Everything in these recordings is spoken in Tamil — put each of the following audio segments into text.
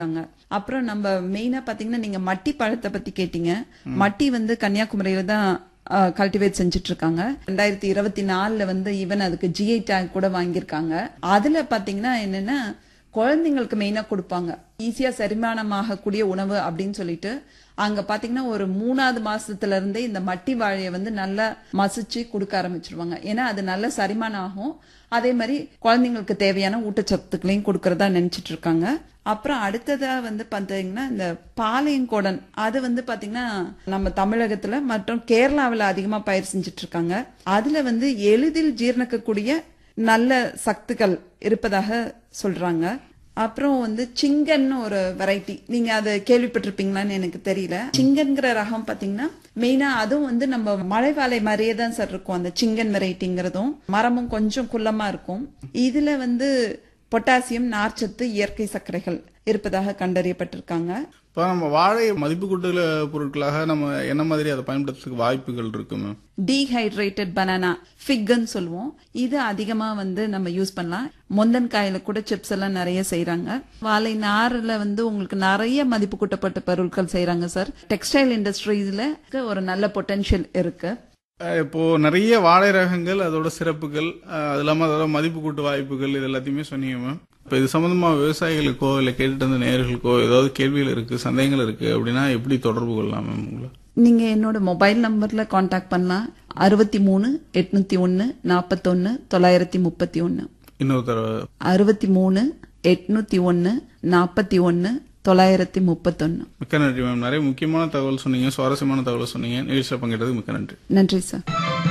இருக்காங்க அப்புறம் நம்ம மெயினா பாத்தீங்கன்னா நீங்க மட்டி பழத்தை பத்தி கேட்டீங்க மட்டி வந்து கன்னியாகுமரியில தான் கல்டிவேட் செஞ்சுட்டு இருக்காங்க ரெண்டாயிரத்தி இருபத்தி நாலுல வந்து ஈவன் அதுக்கு ஜிஐ டேக் கூட வாங்கியிருக்காங்க அதுல பாத்தீங்கன்னா என்னன்னா குழந்தைங்களுக்கு மெயினா கொடுப்பாங்க ஈஸியா செரிமானமாகக்கூடிய உணவு அப்படின்னு சொல்லிட்டு அங்க பாத்தீங்கன்னா ஒரு மூணாவது மாசத்துல இருந்தே இந்த மட்டி வாழையை வந்து நல்லா மசிச்சு கொடுக்க ஆரம்பிச்சிருவாங்க ஏன்னா அது நல்ல செரிமானம் ஆகும் அதே மாதிரி குழந்தைங்களுக்கு தேவையான ஊட்டச்சத்துக்களையும் கொடுக்கறதா நினைச்சிட்டு இருக்காங்க அப்புறம் அடுத்ததா வந்து பாத்தீங்கன்னா இந்த பாளையங்கோடன் அது வந்து பாத்தீங்கன்னா நம்ம தமிழகத்துல மற்றும் கேரளாவில் அதிகமா பயிர் செஞ்சுட்டு இருக்காங்க அதுல வந்து எளிதில் ஜீரணிக்கக்கூடிய நல்ல சத்துக்கள் இருப்பதாக சொல்றாங்க அப்புறம் வந்து சிங்கன்னு ஒரு வெரைட்டி நீங்க அதை கேள்விப்பட்டிருப்பீங்களான்னு எனக்கு தெரியல சிங்கன்கிற ரகம் பாத்தீங்கன்னா மெயினா அதுவும் வந்து நம்ம மலைவாழை மாதிரியே தான் சார் இருக்கும் அந்த சிங்கன் வெரைட்டிங்கிறதும் மரமும் கொஞ்சம் குள்ளமா இருக்கும் இதுல வந்து பொட்டாசியம் நார்ச்சத்து இயற்கை சர்க்கரைகள் இருப்பதாக கண்டறியப்பட்டிருக்காங்க இப்போ நம்ம வாழை மதிப்பு கூட்டுல பொருட்களாக நம்ம என்ன மாதிரி அதை பயன்படுத்துறதுக்கு வாய்ப்புகள் இருக்கு மேம் டீஹைட்ரேட்டட் பனானா ஃபிக்னு சொல்லுவோம் இது அதிகமா வந்து நம்ம யூஸ் பண்ணலாம் முந்தன் காயில கூட சிப்ஸ் எல்லாம் நிறைய செய்றாங்க வாழை நார்ல வந்து உங்களுக்கு நிறைய மதிப்பு கூட்டப்பட்ட பொருட்கள் செய்றாங்க சார் டெக்ஸ்டைல் இண்டஸ்ட்ரீஸ்ல ஒரு நல்ல பொட்டன்ஷியல் இருக்கு அஹ் இப்போ நிறைய வாழை ரகங்கள் அதோட சிறப்புகள் அஹ் அது இல்லாம அதோட மதிப்பு கூட்டு வாய்ப்புகள் இது எல்லாத்தையுமே சொன்னீங்க மேம் இப்போ இது சம்பந்தமா விவசாயிகளுக்கோ இல்லை கேட்டுட்டு இருந்த நேயர்களுக்கோ ஏதாவது கேள்விகள் இருக்கு சந்தேகங்கள் இருக்கு அப்படின்னா எப்படி தொடர்பு கொள்ளலாம் மேம் உங்களை நீங்க என்னோட மொபைல் நம்பர்ல காண்டாக்ட் பண்ணலாம் அறுபத்தி மூணு எட்நூத்தி ஒன்னு நாற்பத்தொன்னு தொள்ளாயிரத்தி முப்பத்தி ஒன்னு இன்னொரு தடவை அறுபத்தி மூணு எட்நூத்தி ஒன்னு நாற்பத்தி ஒன்னு தொள்ளாயிரத்தி முப்பத்தொன்னு மிக்க நன்றி மேம் நிறைய முக்கியமான தகவல் சொன்னீங்க சுவாரஸ்யமான தகவல் சொன்னீங்க நிகழ்ச்சியில் பங்கேற்றதுக்கு மிக்க நன்றி நன்றி சார்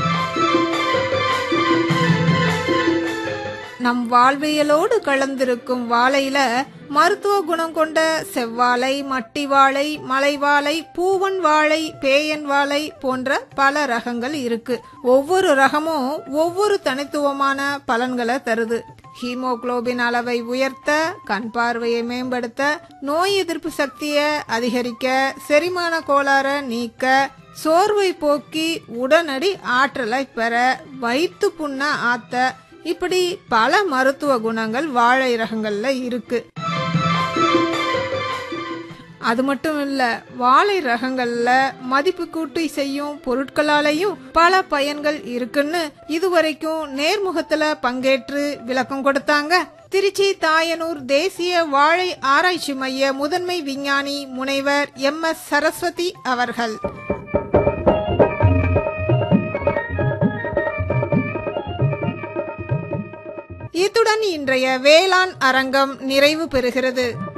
நம் வாழ்வியலோடு கலந்திருக்கும் வாழையில மருத்துவ குணம் கொண்ட செவ்வாழை மட்டி வாழை மலைவாழை பூவன் வாழை பேயன் வாழை போன்ற பல ரகங்கள் இருக்கு ஒவ்வொரு ரகமும் ஒவ்வொரு தனித்துவமான பலன்களை தருது ஹீமோகுளோபின் அளவை உயர்த்த கண் பார்வையை மேம்படுத்த நோய் எதிர்ப்பு சக்தியை அதிகரிக்க செரிமான கோளாறை நீக்க சோர்வை போக்கி உடனடி ஆற்றலை பெற வயிற்று புண்ண ஆத்த இப்படி பல மருத்துவ குணங்கள் வாழை ரகங்கள்ல இருக்கு அது மட்டும் இல்ல வாழை ரகங்கள்ல மதிப்பு கூட்டி செய்யும் பொருட்களாலையும் பல பயன்கள் இருக்குன்னு இதுவரைக்கும் நேர்முகத்துல பங்கேற்று விளக்கம் கொடுத்தாங்க திருச்சி தாயனூர் தேசிய வாழை ஆராய்ச்சி மைய முதன்மை விஞ்ஞானி முனைவர் எம் எஸ் சரஸ்வதி அவர்கள் இத்துடன் இன்றைய வேளாண் அரங்கம் நிறைவு பெறுகிறது